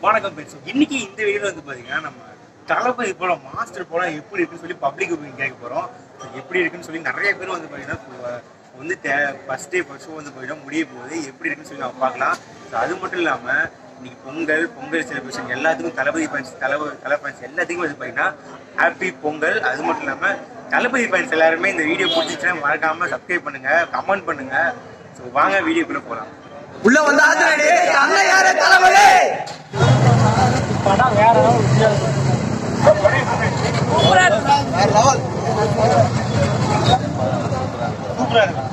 வணக்கம் பேசும் இன்னைக்கு இந்த வீடியோல வந்து பாத்தீங்கன்னா நம்ம தளபதி படம் மாஸ்டர் படம் எப்படி இருக்குன்னு சொல்லி பப்ளிக் ஒப்பீனியன் கேட்க போறோம் எப்படி இருக்குன்னு சொல்லி நிறைய பேர் வந்து பாத்தீங்கன்னா வந்து ஃபர்ஸ்ட் டே ஃபர்ஸ்ட் ஷோ வந்து போயிடும் முடிய போகுது எப்படி இருக்குன்னு சொல்லி நம்ம பார்க்கலாம் So, அது மட்டும் இல்லாம இன்னைக்கு பொங்கல் பொங்கல் செலிப்ரேஷன் எல்லாத்துக்கும் தளபதி ஃபேன்ஸ் தளபதி தலை ஃபேன்ஸ் எல்லாத்துக்கும் வந்து பாத்தீங்கன்னா ஹாப்பி பொங்கல் அது மட்டும் இல்லாம தளபதி ஃபேன்ஸ் எல்லாருமே இந்த வீடியோ பிடிச்சிச்சுன்னா மறக்காம சப்ஸ்கிரைப் பண்ணுங்க கமெண்ட் பண்ணுங்க ஸோ வாங்க வீடியோக்குள்ள போலாம் உள்ள வந்து ஆத்திரடி அண்ணன் யாரு தலைவலி வேற லெவல் சூப்பரா இருக்கு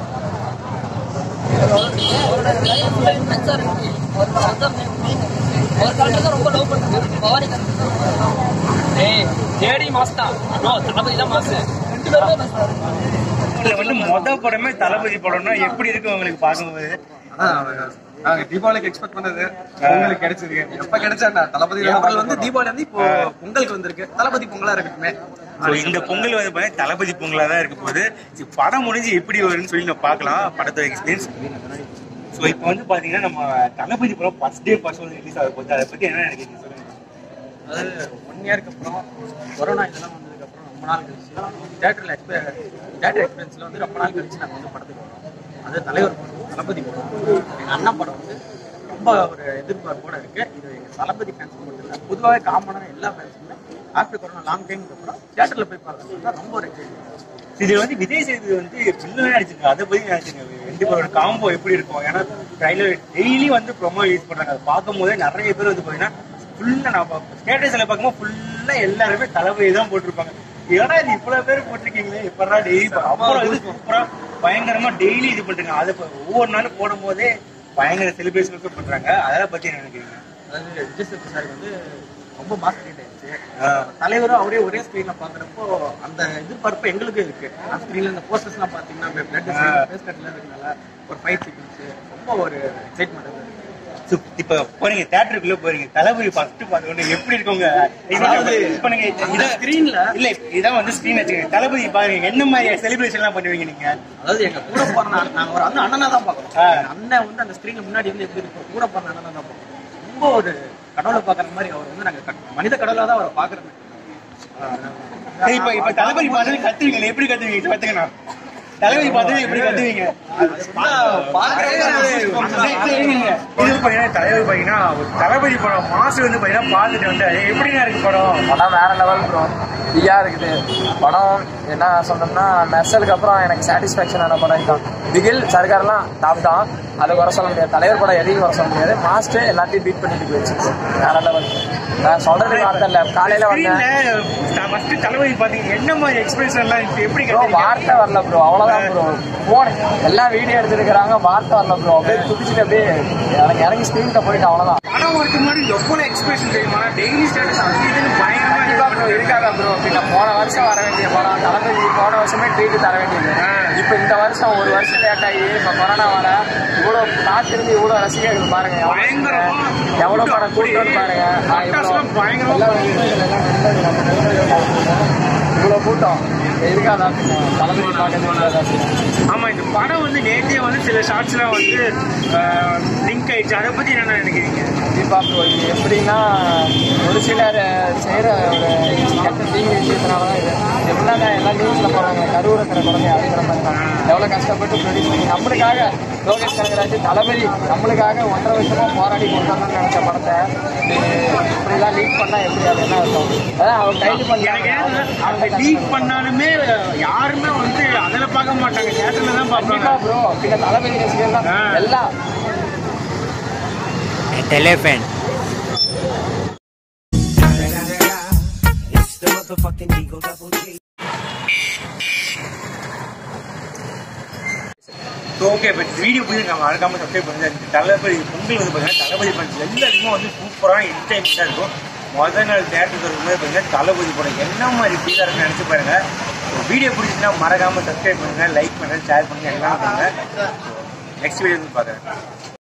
தேடி மாஸ்டா ப்ரோ தளபதி தான் மாசு ரெண்டு பேரும் இதுல வந்து மொத படமே தளபதி படம்னா எப்படி இருக்கு உங்களுக்கு பார்க்கும்போது நாங்க தீபாவளிக்கு எக்ஸ்பெக்ட் பண்ணது பொங்கலுக்கு கிடைச்சது எப்ப கிடைச்சா தளபதி பொங்கல் வந்து தீபாவளி வந்து இப்போ பொங்கலுக்கு வந்திருக்கு தளபதி பொங்கலா இருக்கட்டுமே So, இந்த பொங்கல் வந்து பாத்தீங்கன்னா தளபதி பொங்கலா தான் இருக்க போகுது சரி, படம் முடிஞ்சு எப்படி வரும்னு சொல்லி நம்ம பார்க்கலாம் படத்தோட எக்ஸ்பீரியன்ஸ் ஸோ இப்போ வந்து பாத்தீங்கன்னா நம்ம தளபதி படம் ஃபர்ஸ்ட் டே ஃபர்ஸ்ட் வந்து ரிலீஸ் ஆக போகுது அதை பத்தி என்ன நினைக்கிறீங்க சொல்லுங்க அதாவது ஒன் இயருக்கு அப்புறம் கொரோனா இதெல்லாம் வந்ததுக்கு அப்புறம் ரொம்ப நாள் கழிச்சு தேட்டரில் எக்ஸ்பீ தேட்டர் எக்ஸ்பீரியன்ஸில் வந்து ரொம்ப நாள் கழிச்சு நாங்கள் வந்து படத்துக்கு வரோம் அது தலைவர் படம் தளபதி படம் எங்கள் அண்ணன் படம் வந்து ரொம்ப ஒரு எதிர்பார்ப்போட இருக்கு இது எங்கள் தளபதி ஃபேன்ஸ் மட்டும் இல்லை பொதுவாகவே காமனான எல்லா ஃபேன்ஸுமே ஆஃப்டர் கொரோனா லாங் டைமுக்கு அப்புறம் தேட்டரில் போய் பார்க்கறது தான் ரொம்ப ஒரு எக்ஸைட்மெண்ட் இது வந்து விஜய் சேது வந்து வில்லனா நடிச்சிருக்காங்க அதை பத்தி நினைச்சிருங்க ரெண்டு பேரோட காம்போ எப்படி இருக்கும் ஏன்னா ட்ரைலர் டெய்லி வந்து ப்ரொமோ யூஸ் பண்றாங்க அதை பார்க்கும் போதே நிறைய பேர் வந்து பாத்தீங்கன்னா ஃபுல்லா நான் ஸ்டேட்டஸ்ல பார்க்கும்போது ஃபுல்லா எல்லாருமே தளபதி தான் போட்டிருப்பாங்க ஏன்னா இது இவ்வளவு பேர் போட்டிருக்கீங்களே இப்பதான் டெய்லி அப்புறம் இது சூப்பரா பயங்கரமா டெய்லி இது பண்றாங்க அதை இப்ப ஒவ்வொரு நாளும் போடும் போதே பயங்கர செலிப்ரேஷன் பண்றாங்க அதை பத்தி என்ன நினைக்கிறீங்க அதாவது விஜய் சேது சார் வந்து ரொம்ப மாஸ்டர் ஆயிடுச்சு ஆஹ் தலைவரும் அவரே ஒரே ஸ்கிரீன்ல பாக்குறப்போ அந்த எதிர்பார்ப்பு எங்களுக்கு இருக்கு அந்த ஸ்கிரீன்ல இந்த போஸ்டர்ஸ் எல்லாம் பாத்தீங்கன்னா பிளட் ஃபேஸ் கட்ல இருக்கனால ஒரு ஃபைட் சீக்வன்ஸ் ரொம்ப ஒரு எக்ஸைட்மெண்ட் இருக்கு So, இப்ப போறீங்க தியேட்டருக்குள்ள போறீங்க தளபதி ஃபர்ஸ்ட் பார்த்த உடனே எப்படி இருக்கவங்க அதாவது, இப்ப நீங்க அந்த இத- screenல இல்ல இதான் வந்து ஸ்கிரீன் வச்சுக்கோங்க தளபதி பாருங்க என்ன மாதிரி செலிப்ரேஷன் எல்லாம் பண்ணுவீங்க நீங்க அதாவது எங்க கூட போற நான் நாங்க ஒரு வந்து அண்ணனா தான் பாக்குறோம் ஆ. எங்க அண்ணன் வந்து அந்த ஸ்கிரீன் முன்னாடி வந்து எப்படி இருக்கும் கூட போற அண்ணனா தான் பாக்குறோம் ரொம்ப ஒரு கடவுளை பாக்குற மாதிரி அவர் வந்து நாங்க க- மனித கடவுளா தான் அவரை பாக்குறோம் சரி, இப்ப இப்ப தளபதி பார்த்தது கத்துவீங்க எப்படி கத்துவீங்க கத்துக்கண்ணா தளபதி பார்த்தது எப்படி கத்துவீங்க இது பாத்தீங்கன்னா தலைவர் பாத்தீங்கன்னா ஒரு தளபதி படம் மாசு வந்து பாத்தீங்கன்னா பார்த்துட்டு வந்து எப்படிங்க இருக்கு படம் படம் வேற லெவல் ப்ரோ ஃப்ரீயா இருக்குது படம் என்ன சொன்னோம்னா மெர்சலுக்கு அப்புறம் எனக்கு சாட்டிஸ்ஃபேக்ஷன் ஆன படம் தான் பிகில் சர்க்கார்லாம் டாப் தான் அதை குறை சொல்ல முடியாது தலைவர் படம் எதையும் குறை சொல்ல முடியாது மாஸ்டர் எல்லாத்தையும் பீட் பண்ணிட்டு போயிடுச்சு bro. வேற லெவல் நான் சொல்றது வார்த்தை இல்லை காலையில வந்தேன் ஃபர்ஸ்ட் தளபதி பாத்தீங்க என்ன மாதிரி எக்ஸ்பிரஷன் எல்லாம் இருக்கு? எப்படி ப்ரோ கத்துவீங்க வார்த்தை வரல ப்ரோ அவ்வளோதான் ப்ரோ போன் எல்லாம் வீடியோ எடுத்துருக்காங்க வார்த்தை வரல ப்ரோ அப்படியே துடிச்சிட்டு அப்படியே எனக்கு இறங்கி ஸ்க்ரீன்கிட்ட போயிட்டு அவ்வளோதான் படம் வரதுக்கு முன்னாடி எவ்வளவு எக்ஸ்பிரஷன் தெரியுமா டெய்லி ஸ்டேட்டஸ் அது இதுன்னு பயங்கரமா கண்டிப்பா ப்ரோ இருக்காங்க ப்ரோ பின்ன போன வருஷம் வர வேண்டிய படம் தளபதி போன வருஷமே ட்ரீட் தர வேண்டியது இப்போ இந்த வருஷம் ஒரு வருஷம் லேட் ஆகி இப்போ கொரோனா வர இவ்வளோ காத்திருந்து இவ்வளோ ரசிகர்கள் பாருங்க எவ்வளவு பயங்கரமா எவ்வளோ படம் கூட்டம்னு பாருங்க நான் இவ்வளோ பட்டாசுலாம் பயங்கரமா எல்லாம் வெளியில எல்லாம் வெளியில நம்ம வெளியில பார்த்துருக்கோம். இவ்வளோ கூட்டம் இருக்காதா பின்ன தளபதி பார்க்கறது ஆமா இந்த படம் வந்து நேற்றே வந்து சில ஷார்ட்ஸ் எல்லாம் வந்து லிங்க் ஆயிடுச்சு அதை பத்தி என்ன நினைக்கிறீங்க கண்டிப்பா ப்ரோ இது எப்படின்னா ஒரு சிலர் செய்கிற ஒரு கெட்ட தீங்கு விஷயத்தினால தான் இது எப்படின்னா எல்லாம் நியூஸில் போகிறாங்க கருவுறுக்கிற குழந்தைய அழைக்கிற மாதிரி தான் எவ்வளோ கஷ்டப்பட்டு ப்ரொடியூஸ் பண்ணி நம்மளுக்காக லோகேஷ் கனகராஜ் தளபதி நம்மளுக்காக ஒன்றரை வருஷமா போராடி கொண்டு வரணும்னு நினைச்ச படத்தை இது இப்படிலாம் லீக் பண்ணால் எப்படி அது என்ன இருக்கும் அதான் அவர் கைது எனக்கு பண்ணி அவங்க லீக் பண்ணாலுமே யாருமே வந்து அதுல பார்க்க மாட்டாங்க தேட்டர்ல தான் கண்டிப்பா பார்ப்பாங்க ப்ரோ பின்ன தளபதி ரசிகர் தான் ஆ. எல்லாம் ஓகே இப்போ வீடியோ பிடிச்சி நம்ம மறக்காம சப்ஸ்கிரைப் பண்ணுங்க இந்த தளபதி பொங்கல் வந்து பார்த்தீங்கன்னா தளபதி படம் எல்லாத்துக்கும் வந்து சூப்பரான என்டர்டைன்மெண்ட்டாக இருக்கும் முதல் நாள் தேட்டருக்கு வரும்போது பார்த்தீங்கன்னா தளபதி படம் என்ன மாதிரி ஃபீலாக இருக்குன்னு நினச்சி பாருங்க வீடியோ பிடிச்சிங்கன்னா மறக்காம சப்ஸ்கிரைப் பண்ணுங்க லைக் பண்ணுங்க ஷேர் பண்ணுங்க எல்லாம் பண்ணுங்க நெக்ஸ்ட் வீடியோ வந்து பார்க்குறேன்